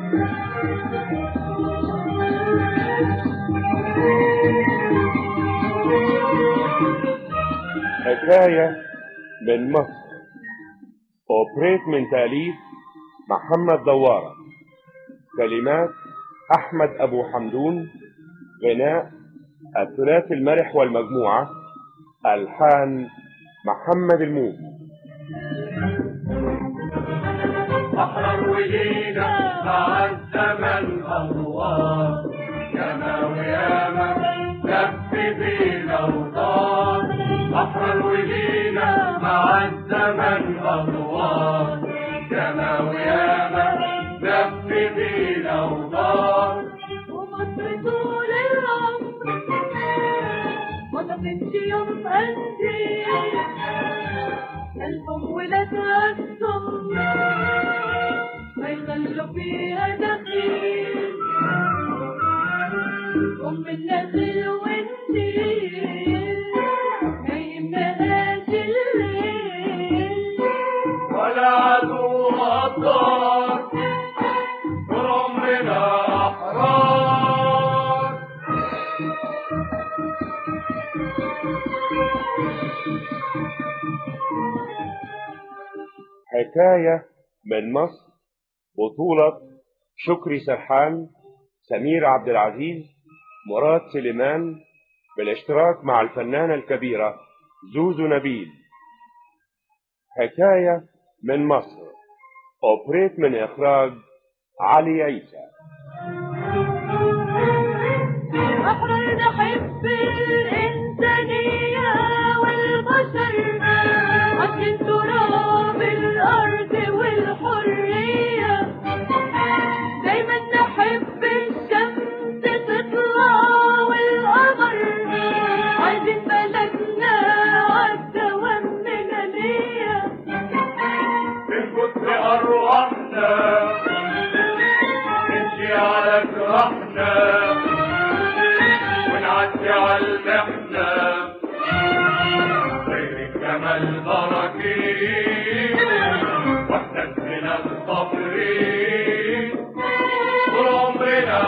حكاية من مصر أوبريت من تأليف محمد دوارة كلمات أحمد أبو حمدون غناء الثلاثي المرح والمجموعة ألحان محمد الموجي أحرر ولينا مع الزمن أنوار ياما وياما لف بينا وطار أحرر ولينا مع الزمن أنوار ياما وياما لف بينا وطار ومصر طول العمر ما طفتش يوم قلبي قلبهم ولادها الصم ما يخلوا فيها دخيل أم النخل والنيل ما يمنعهاش الليل ولا عدو غدار طول عمرنا أحرار حكاية من مصر بطولة شكري سرحان سمير عبد العزيز مراد سليمان بالاشتراك مع الفنانة الكبيرة زوزو نبيل حكاية من مصر أوبريت من إخراج علي عيسى أحرر نحب الإنسانية والبشر عشان تراب الأرض والحرية دايما نحب الشمس تطلع والقمر عايزين بلدنا عالدوام مدنية ننبت بأرواحنا نمشي على جراحنا ونعدي على المحنة خير الجمال براكين واحنا من الصابرين طول عمرنا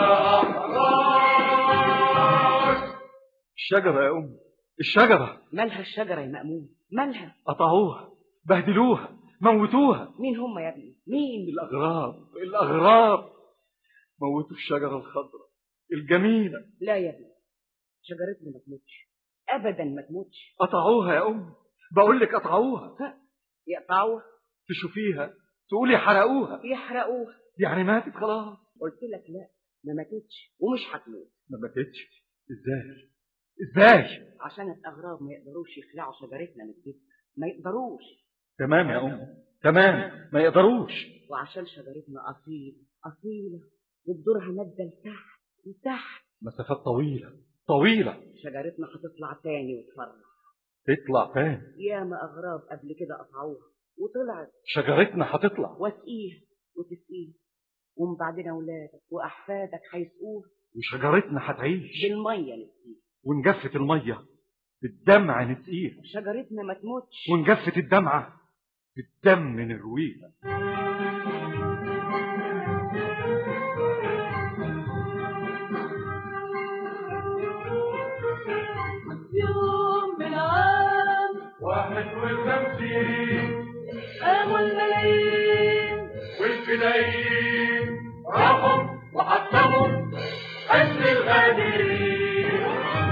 أحرار الشجرة يا أم الشجرة مالها الشجرة يا مأمون مالها قطعوها بهدلوها موتوها مين هم يا ابني مين الأغراب الأغراب موتوا الشجرة الخضراء الجميلة لا يا ابني شجرتنا ما تموتش ابدا ما تموتش قطعوها يا أم بقول لك قطعوها يقطعوها تشوفيها تقولي حرقوها يحرقوها يعني ماتت خلاص قلت لك لا ما ماتتش ومش هتموت ما ماتتش ازاي ازاي عشان الاغراب ما يقدروش يخلعوا شجرتنا من الجبل ما يقدروش تمام يا أم تمام ما يقدروش وعشان شجرتنا اصيله اصيله وجذورها مادة لتحت لتحت مسافات طويلة طويلة شجرتنا هتطلع تاني وتفرح تطلع تاني ياما اغراب قبل كده قطعوها وطلعت شجرتنا هتطلع واسقيها وتسقيها ومن بعدين اولادك واحفادك هيسقوها وشجرتنا هتعيش بالميه نسقيها ونجفت المية بالدمع نسقيها شجرتنا ما تموتش ونجفت الدمعة بالدم نرويها يوم من عام واحد وخمسين قاموا الملايين والفدائيين راحوا وحطموا حزن الغدير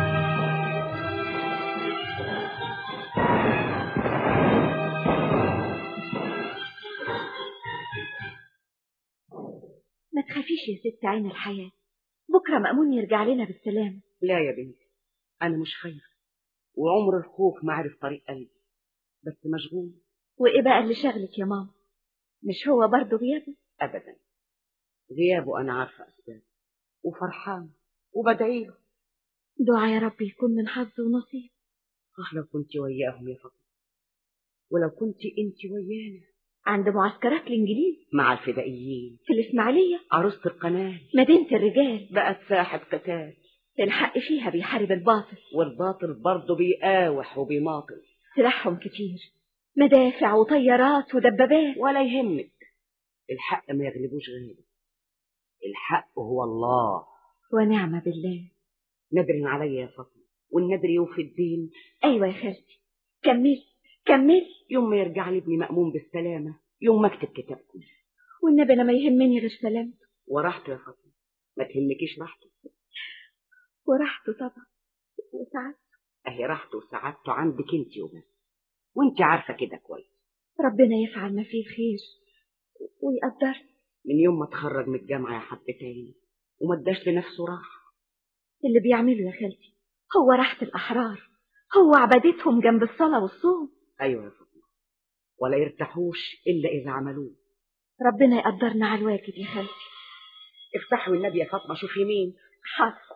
ما تخافيش يا ست عين الحياة بكرة مأمون يرجع لنا بالسلامة لا يا بنتي انا مش خايفه وعمر الخوف ما عرف طريق قلبي بس مشغول وإيه بقى اللي شغلك يا ماما مش هو برضه غيابه ابدا غيابه انا عارفه اسباب وفرحان وبدعي له دعاء يا رب يكون من حظ ونصيب اه لو كنت وياهم يا فاطمه ولو كنت انت ويانا عند معسكرات الإنجليز مع الفدائيين في الإسماعيلية عروسة القناة مدينة الرجال بقت ساحة قتال الحق فيها بيحارب الباطل والباطل برضه بيقاوح وبيماطل سلاحهم كتير مدافع وطيارات ودبابات ولا يهمك الحق ما يغلبوش غيره الحق هو الله ونعم بالله ندر عليا يا فاطمة والندر يوفي الدين أيوة يا خالتي كملي كملي يوم ما يرجع لي ابني مأمون بالسلامة يوم ما اكتب كتابكم والنبي أنا ما يهمني غير سلامته وراحته يا فاطمة ما تهمكيش راحته وراحته طبعا وسعادته اهي راحته وسعادته عندك انت وبس وانت عارفة كده كويس ربنا يفعل ما فيه الخير ويقدر من يوم ما اتخرج من الجامعة يا حبتين وما اداش لنفسه راحة اللي بيعمله يا خالتي هو راحة الأحرار هو عبادتهم جنب الصلاة والصوم ايوه يا فاطمة ولا يرتاحوش الا اذا عملوه ربنا يقدرنا على الواجب يا خالتي افتحوا النبي يا فاطمة شوفي مين حاضر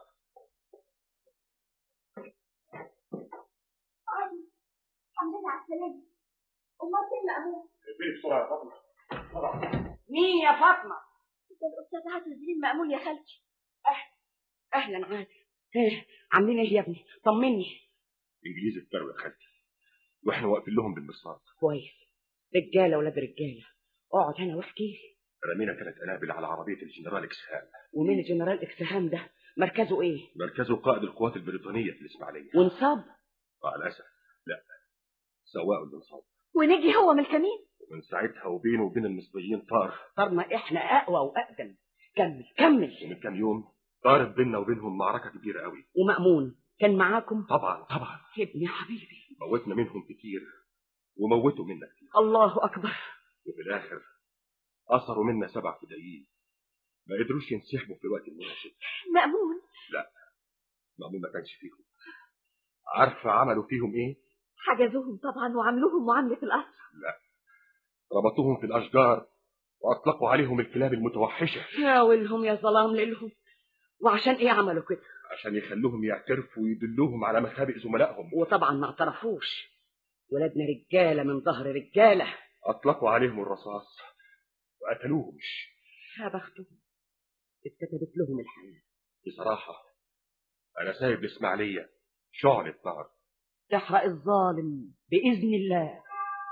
الحمد لله على السلامة أمال فين مأمون؟ في بسرعة يا فاطمة مين يا فاطمة ده الأستاذ عادل الدين مأمون يا خالتي اهلا عادل ايه عاملين ايه يا ابني طمني انجليزي اتبروا يا خالتي واحنا واقفين لهم بالمصاد كويس رجاله ولاد رجاله اقعد هنا واحكي لي رمينا ثلاث قنابل على عربية الجنرال اكسهام ومين الجنرال اكسهام ده مركزه ايه مركزه قائد القوات البريطانية في الإسماعيلية وانصاب مع الأسف لا سواء اللي انصاب ونجي هو من الكمين ومن ساعتها وبينه وبين المصريين طار صرنا احنا اقوى واقدم كمل كمل ومن كام يوم طارت بيننا وبينهم معركة كبيرة قوي ومأمون كان معاكم طبعا طبعا ابني حبيبي موتنا منهم كتير وموتوا منا كتير الله اكبر وفي الآخر أثروا منا سبع فدائيين ما قدروش ينسحبوا في الوقت المناسب مأمون مأمون ما كانش فيهم عارفة عملوا فيهم إيه؟ حجزوهم طبعا وعملوهم معاملة القصر ربطوهم في الأشجار وأطلقوا عليهم الكلاب المتوحشة يا ويلهم يا ظلام ليلهم وعشان ايه عملوا كده عشان يخلوهم يعترفوا ويدلوهم على مخابئ زملائهم وطبعا ما اعترفوش ولادنا رجاله من ظهر رجاله أطلقوا عليهم الرصاص وقتلوهم يا بختهم اتكتبت لهم الحياه بصراحة أنا سايب الإسماعيلية شعلة نار تحرق الظالم باذن الله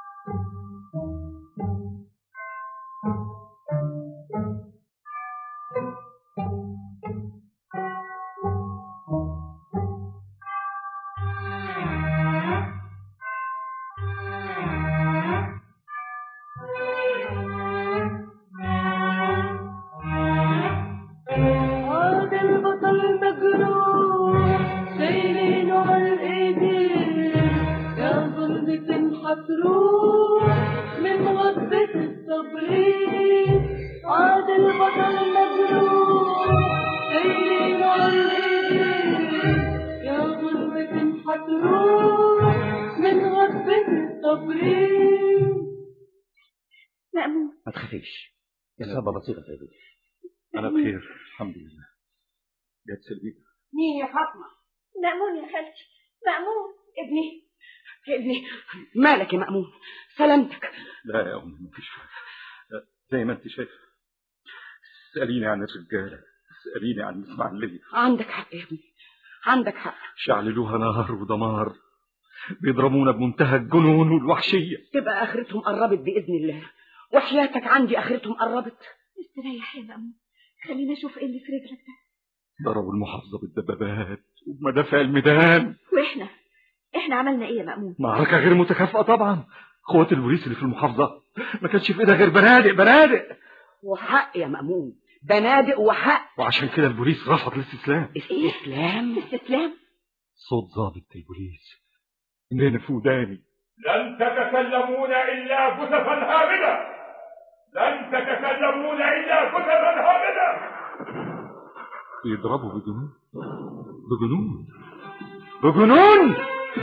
عاد البطل مجروح شايلينه على الايدين يا ظلمة هتروح من غضبة الصابرين عاد البطل مجروح شايلينه على الايدين يا ظلمة هتروح من غضبة الصابرين مأمون ما تخافيش إصابة بسيطة يا بيه أنا بخير الحمد لله جت سلبية مين يا فاطمه مأمون يا خالتي مأمون ابني ابني مالك يا مأمون سلامتك لا يا أمي مفيش حاجة زي ما أنت شايفة اسأليني عن الرجالة اسأليني عن الإسماعيلية عندك حق يا ابني عندك حق شعللوها نار ودمار بيضربونا بمنتهى الجنون والوحشية تبقى اخرتهم قربت باذن الله وحياتك عندي اخرتهم قربت استريح يا مأمون خلينا أشوف إيه اللي في رجلك ده ضربوا المحافظة بالدبابات وبمدافع الميدان وإحنا إحنا عملنا إيه يا مأمون معركة غير متكافئة طبعا قوات البوليس اللي في المحافظة ما كانش في ايدها غير بنادق بنادق وحق يا مأمون بنادق وحق وعشان كده البوليس رفض الاستسلام استسلام استسلام صوت ضابط البوليس منين في وداني لن تتكلمون إلا كتفا هامدة لن تتكلمون إلا كتفا هامدة بيضربوا بجنون بجنون بجنون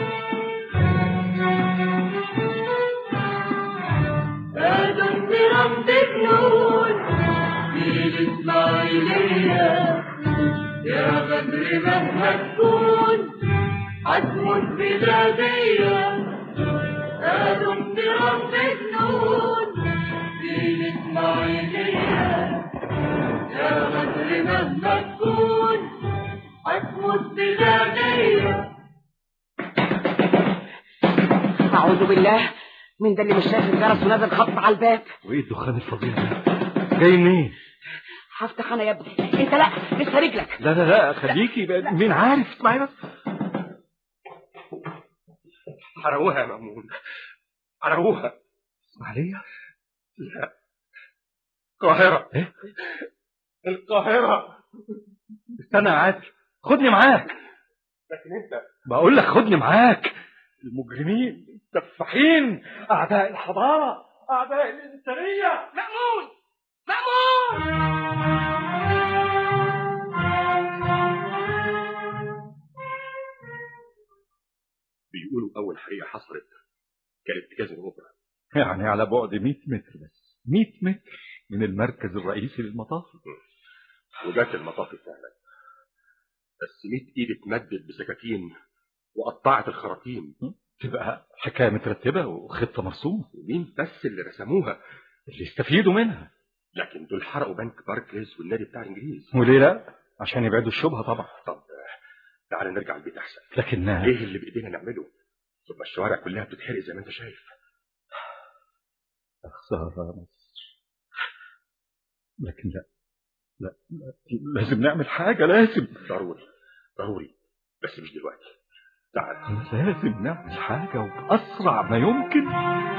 هذا النظام بجنون في الإسماعيلية يا بدر مهما تكون حتموت بلادية هذا النظام بجنون في الإسماعيلية يا بدر مهما تكون حتموت بلادية اعوذ بالله من ده اللي مش شايف الجرس ونازل خبط على الباب وايه الدخان الفظيع ده جاي منين هفتح انا يا ابني انت لا لسه رجلك لا لا لا خليكي بقى- مين عارف اسمعي بس حرقوها يا مأمون حرقوها اسماعيلية القاهرة إيه؟ القاهرة استنى يا عادل خدني معاك لكن انت بقول لك خدني معاك المجرمين السفاحين اعداء الحضاره اعداء الانسانيه مأمون مأمون بيقولوا أول حريقة حصلت كانت في كازينو أوبرا يعني على بعد 100 متر بس 100 متر من المركز الرئيسي للمطاف وجات المطاف فعلا بس 100 إيد اتمدت بسكاكين وقطعت الخراطيم تبقى حكايه مترتبه وخطه مرسومه ومين بس اللي رسموها اللي يستفيدوا منها لكن دول حرقوا بنك باركليز والنادي بتاع الإنجليز وليه لا عشان يبعدوا الشبهه طبعا طب تعال نرجع البيت أحسن لكن إيه اللي بإيدينا نعمله ثم الشوارع كلها بتتحرق زي ما أنت شايف خساره مصر لكن لا لا لا، لازم نعمل حاجه لازم ضروري ضروري بس مش دلوقتي تعال لازم نعمل حاجه وباسرع ما يمكن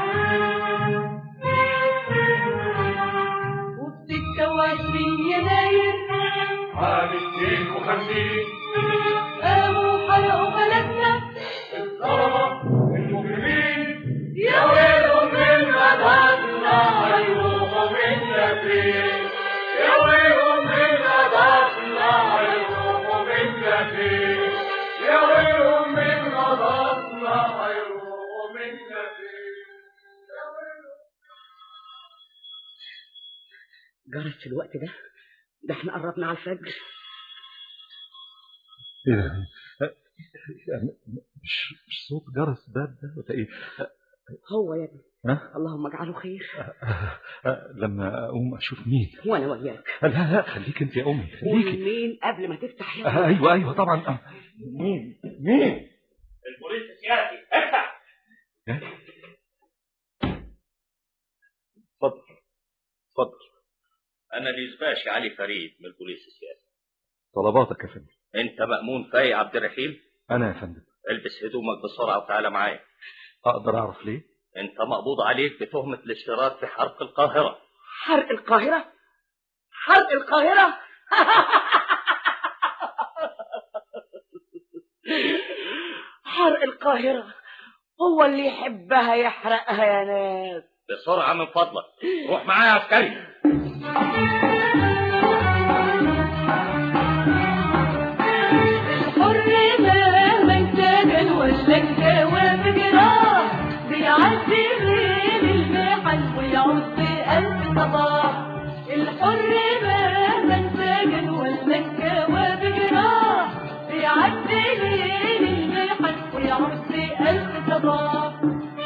وفي ستة وعشرين يناير عام 52 قاموا حرقوا بلدنا الظلمة المجرمين يا ويلهم من غضبنا هيروحوا منا فين يا ويلهم من غضبنا هيروحوا منا فين يا ويلهم من غضبنا هيروحوا منا فين يا ويلهم جرس في الوقت ده ده احنا قربنا على الفجر ايه ده؟ مش مش صوت جرس باب ده ولا ايه؟ هو يا ابني ها؟ اللهم اجعله خير أه، لما اقوم اشوف مين وانا وياك لا لا خليك انت يا امي قول خليكي مين قبل ما تفتح يا آه، ابني ايوه ايوه طبعا آه. مين مين البوليس السياسي افتح اتفضل اتفضل أنا اليزباشي علي فريد من البوليس السياسي طلباتك يا فندم أنت مأمون فاي عبد الرحيم انا يا فندم البس هدومك بسرعة وتعالى معايا اقدر اعرف ليه؟ أنت مقبوض عليك بتهمة الاشتراك في حرق القاهرة حرق القاهرة حرق القاهرة حرق القاهرة هو اللي يحبها يحرقها يا ناس بسرعة من فضلك روح معايا يا عسكري الحر مهما انسجن وشك جواب جراح بيعدي غير المحن ويعود بألف صباح الحر مهما انسجن وشك جواب جراح بيعدي غير المحن ويعود بألف صباح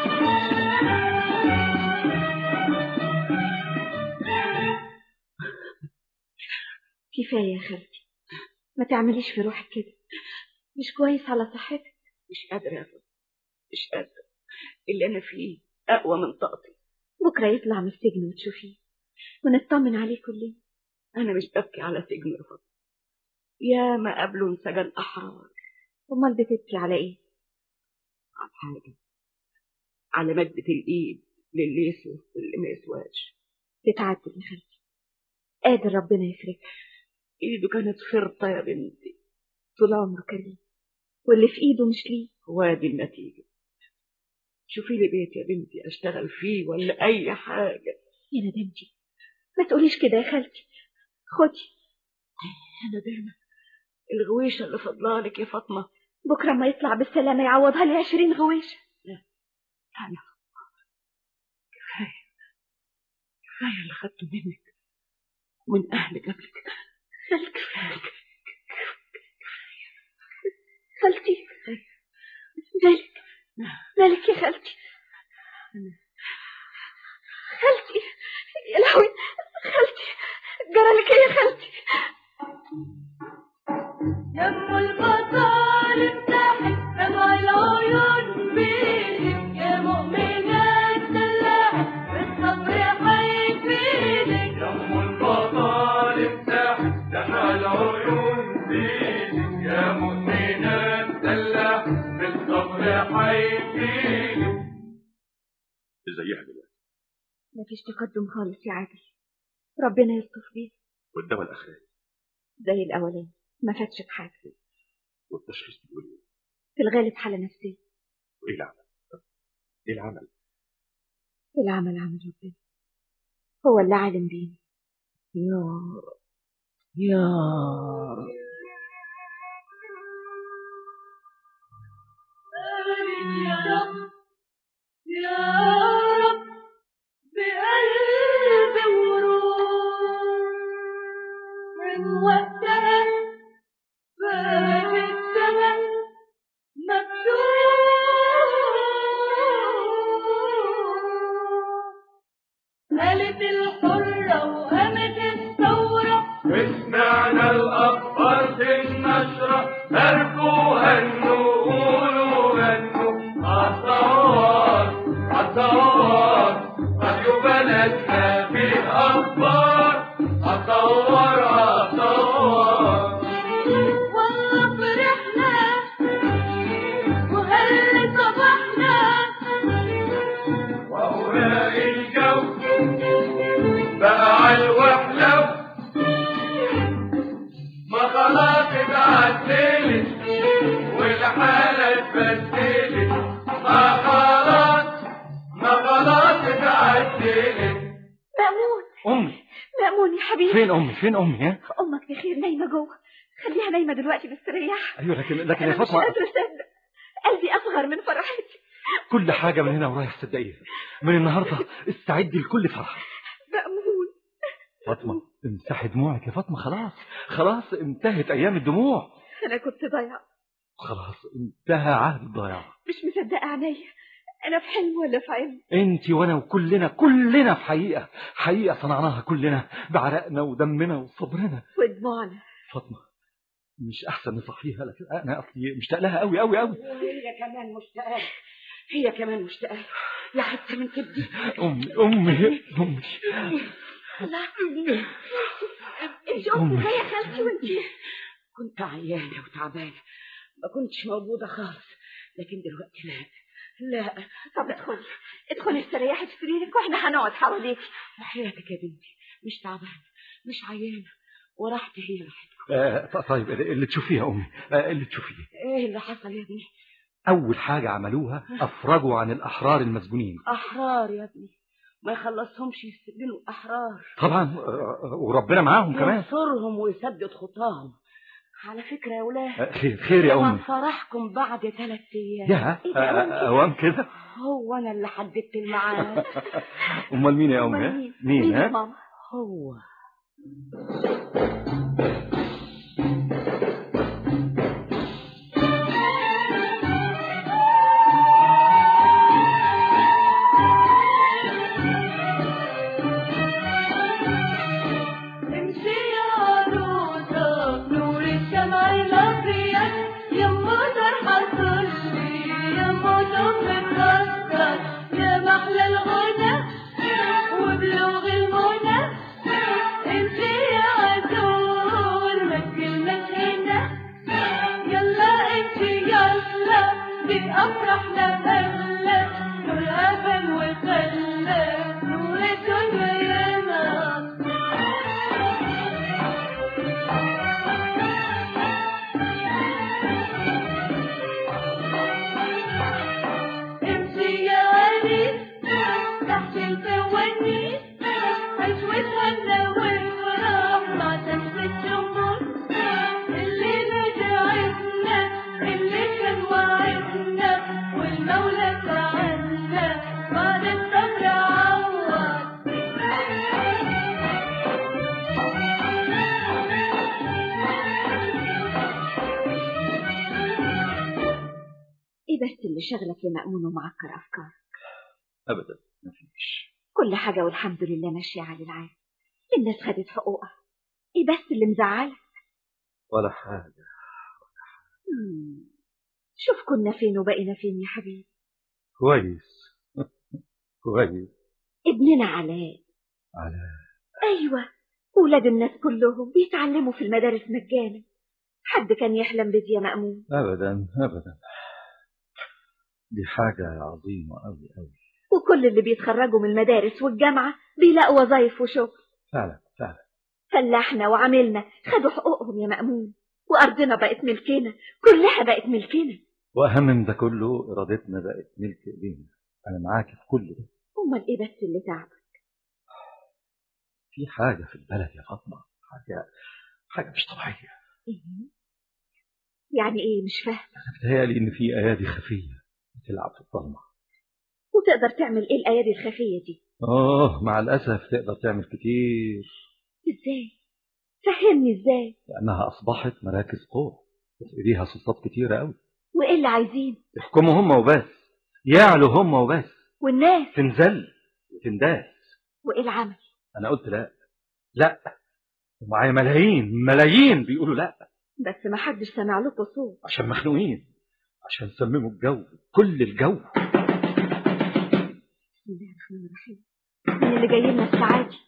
كفاية يا خالتي ما تعمليش في روحك كده مش كويس على صحتك مش قادرة يا فندم مش قادرة اللي أنا فيه أقوى من طاقتي بكرة يطلع من السجن وتشوفيه ونطمن عليه كلنا أنا مش ببكي على سجن يا فندم يا ما قبله انسجن أحرار أمال بتبكي على إيه؟ على حاجة على مادة الإيد للي يسوى واللي ما يسواش تتعدل يا خالتي قادر ربنا يفرجها إيده كانت فرطة يا بنتي طول عمره كريم واللي في إيده مش ليه وادي النتيجة شوفي لي بيت يا بنتي أشتغل فيه ولا أي حاجة يا ندمتي ما تقوليش كده يا خالتي خدي أنا دايما الغويشة اللي فضلالك يا فاطمة بكرة ما يطلع بالسلامة يعوضها لي عشرين غويشة أنا كفاية كفاية اللي خدته منك ومن أهلك قبلك خالتي خالتي مالك مالك يا خالتي خالتي يا لهوي خالتي جرالك ايه يا خالتي يم البطل افتحي دمع العيون بيدك يا مؤمنة تسلحي بالصبر حيفيدك يم البطل هيجيلي ازيها دلوقتي مفيش تقدم خالص يا عادل ربنا يستر بيه والدواء الاخراني زي الأولاني ما فاتش بحاجة والتشخيص بيقول ايه في الغالب حالة نفسية وايه العمل ايه العمل العمل عمل ربنا هو اللي عالم بينا يا يا آمين يا رب يا رب بقلب وروح من وقتها فات الزمن مفتوح قالت الحرة وقامت الثورة وسمعنا الأخبار النشرة هركوا هنوا قولوا هنوا عالثوار عالثوار راديو بلدنا فيه أخبار عالثوار عالثوار والله فرحنا وهل صبحنا وأوراق الجو بقى عالوحلو ما خلاص اتعدلت والحالة اتبدلت ما خلاص ما خلاص اتعدلت مأمون امي مأمون يا حبيبي فين امي فين امي ها أمك بخير نايمة جوه خليها نايمة دلوقتي مستريحة ايوه لكن لكن يا أنا مش فاطمه قادرة أصدق قلبي أصغر من فرحتي كل حاجه من هنا ورايح صدقيها من النهارده استعدي لكل فرحه مأمون فاطمه امسحي دموعك يا فاطمه خلاص خلاص انتهت ايام الدموع أنا كنت ضايعة خلاص انتهى عهد الضياع مش مصدقة عينيا أنا في حلم ولا في علم انت وانا وكلنا كلنا في حقيقه حقيقه صنعناها كلنا بعرقنا ودمنا وصبرنا ودموعنا فاطمه مش احسن نصحيها لكن انا اصلي مشتاق لها قوي قوي قوي وهي كمان مشتاقة هي كمان مشتاقة يا حتة من كبدي امي امي امي الله انت قلتي أمي. ازاي يا خالتي وانت كنت عيانة وتعبانة ما كنتش موجودة خالص لكن دلوقتي لا لا طب ادخلي ادخلي استريحي في سريرك واحنا هنقعد حواليك وحياتك يا بنتي مش تعبانة مش عيانة وراحتي هي راحتكم آه ط- طيب اللي تشوفيه يا امي آه اللي تشوفيه ايه اللي حصل يا ابني اول حاجه عملوها افرجوا عن الاحرار المسجونين احرار يا ابني ما يخلصهمش يسجنوا احرار طبعا آه، وربنا معاهم كمان ينصرهم ويسدد خطاهم على فكرة يا ولاد آه، خير خير يا طبعا امي فرحكم بعد ثلاث ايام يا آه، آه، اوام كده هو انا اللي حددت الميعاد امال مين يا امي أمال ها؟ مين مين يا ها ماما هو امشي يا عروسة بنور الشمع الأبيض يما طرحة صلي يما صوت الكسر يا محلى الغنى وبلوغ المنى امشي يا عزور ما تكلمش هنا يلا امشي يلا دي أفرحنا هلا نور أبل وخلى نور الدنيا ياما امشي يا وليد تحت الفوانيس عيش وتهنى وافرح مع شمس الشموس اللي رجعتنا اللي كان وعدنا والمولى ساعدنا بعد الصبر عوض ايه بس اللي شغلك يا مأمون ومعكر افكار ابدا مفيش كل حاجة والحمد لله ماشية على العادة الناس خدت حقوقها ايه بس اللي مزعلك ولا حاجه مم. شوف كنا فين وبقينا فين يا حبيبي كويس كويس ابننا علاء على ايوه ولاد الناس كلهم بيتعلموا في المدارس مجانا حد كان يحلم بدي يا مأمون ابدا ابدا دي حاجة عظيمة أوي أوي وكل اللي بيتخرجوا من المدارس والجامعة بيلاقوا وظايف وشغل فعلا فعلا فلاحنا وعملنا خدوا حقوقهم يا مأمون وأرضنا بقت ملكنا كلها بقت ملكنا وأهم من ده كله إرادتنا بقت ملك إيدينا أنا معاك في كل ده أمال إيه بس اللي تعبك في حاجة في البلد يا فاطمة حاجة حاجة مش طبيعية إيه؟ يعني إيه مش فاهم أنا بتهيألي إن في أيادي خفية بتلعب في الضلمة وتقدر تعمل إيه الأيادي الخفية دي آه مع الأسف تقدر تعمل كتير إزاي فهمني إزاي لأنها أصبحت مراكز قوة وفي إيديها سلطات كتيرة أوي وإيه اللي عايزين يحكموا هم وبس يعلوا هم وبس والناس تنزل وتنداس وإيه العمل أنا قلت لا لا ومعايا ملايين ملايين بيقولوا لا بس ما حدش سمع لكم صوت عشان مخنوقين عشان سمموا الجو كل الجو بسم الله الرحمن الرحيم مين اللي جاي لنا الساعة دي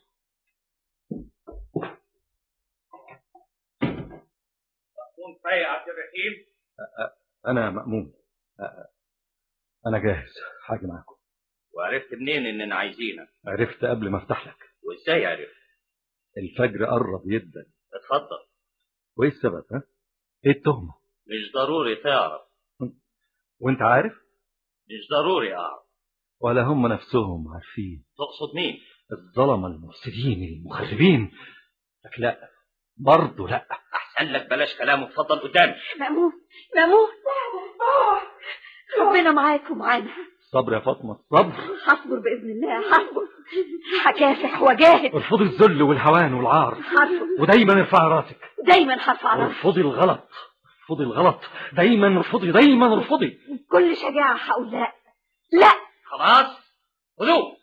مأمون فايق عبد الرحيم أنا مأمون أ- أنا جاهز حاجة معاكم وعرفت منين اننا عايزينك عرفت قبل ما أفتح لك وازاي عرفت الفجر قرب جدا اتفضل وإيه السبب ها؟ إيه التهمة مش ضروري تعرف وأنت عارف مش ضروري اعرف ولا هم نفسهم عارفين تقصد مين الظلمة المفسدين المخربين لك لا برضه لا احسن لك بلاش كلام وتفضل قدامي مأمون مأمون ربنا معاك ومعانا صبر يا فاطمة الصبر هصبر بإذن الله هصبر هكافح وجاهد ارفضي الذل والهوان والعار هرفض ودايما ارفعي راسك دايما هرفع راسي ارفضي الغلط ارفضي الغلط دايما ارفضي دايما ارفضي بكل شجاعة هقول لا لا خلاص خذوه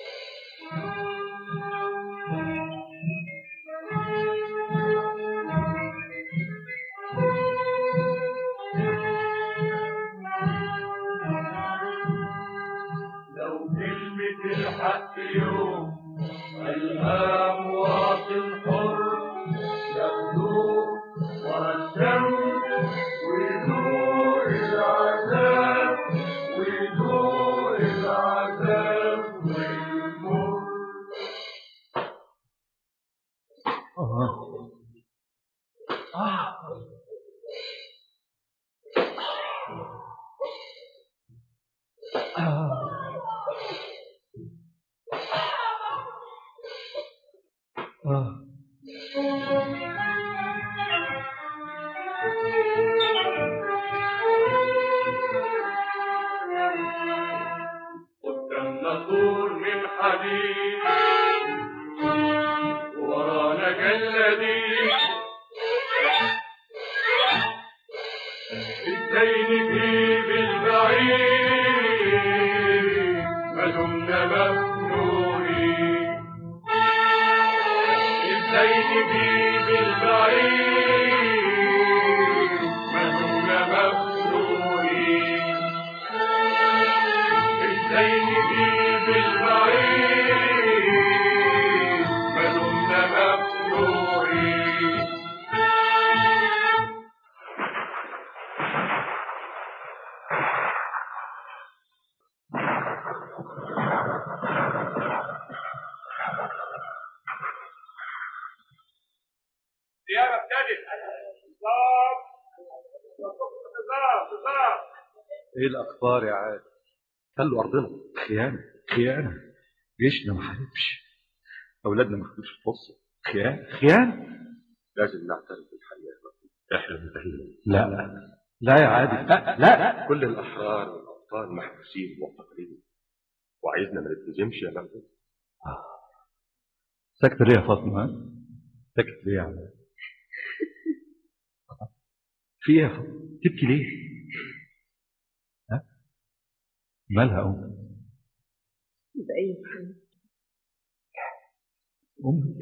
لو كلمة الحق يوم قالها مواطن حر ياخدوه ورا الشمس ويدوق العذاب ويدوق العذاب والمر قدامنا طور من حديد ورانا جلادين ازاي نجيب البعيد ما دمنا ممنوعين ازاي نجيب البعيد ما دمنا ممنوعين ازاي نجيب البعيد ما دمنا ممنوعين زيارة ابتدت بالظبط بالظبط بالظبط ايه الاخبار يا عاد خلوا ارضنا خيانه خيانه جيشنا ما حاربش اولادنا ما خدوش الفرصه خيانه خيانه لازم نعترف بالحقيقة احنا منتهين لا لا لا يا عادل لا لا كل الأحرار والأبطال محبوسين ومعتقلين وعايزنا ما نلتزمش يا مهدي سكت ليه يا فاطمه ها؟ سكت ليه يا عاد في ايه يا فاطمه تبكي ليه ها مالها ام بأي حال ام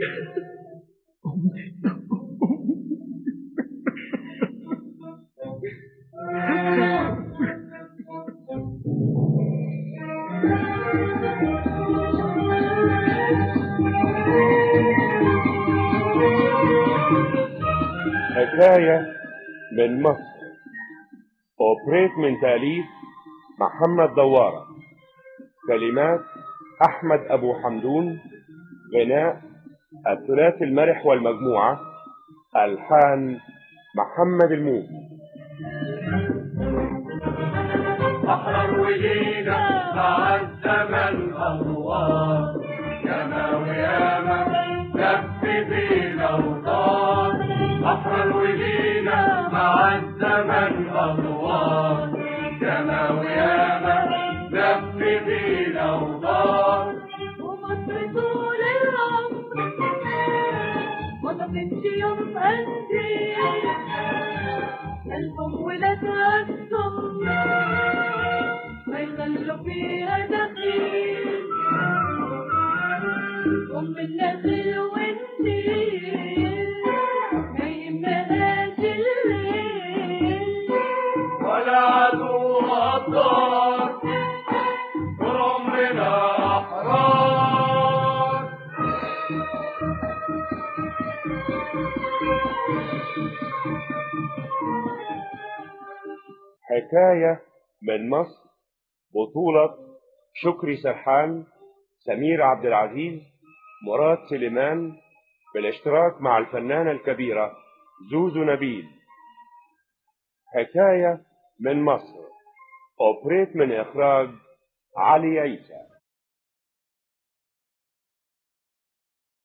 حكاية من مصر أوبريت من تأليف محمد دوارة كلمات أحمد أبو حمدون غناء الثلاثي المرح والمجموعة ألحان محمد الموجي أحرر ولينا مع الزمن أنوار ياما وياما لف بينا وطار أحرر ولينا مع الزمن أنوار ياما وياما لف بينا وطار ومصر طول العمر ما طفتش يوم قلبي قلبهم ولا تأثم ما يخلوا فيها دخيل أم النخل والنيل ما يهمهاش الليل ولا عدو غدار طول عمرنا أحرار حكاية من مصر بطولة شكري سرحان سمير عبد العزيز مراد سليمان بالاشتراك مع الفنانة الكبيرة زوزو نبيل حكاية من مصر أوبريت من إخراج علي عيسى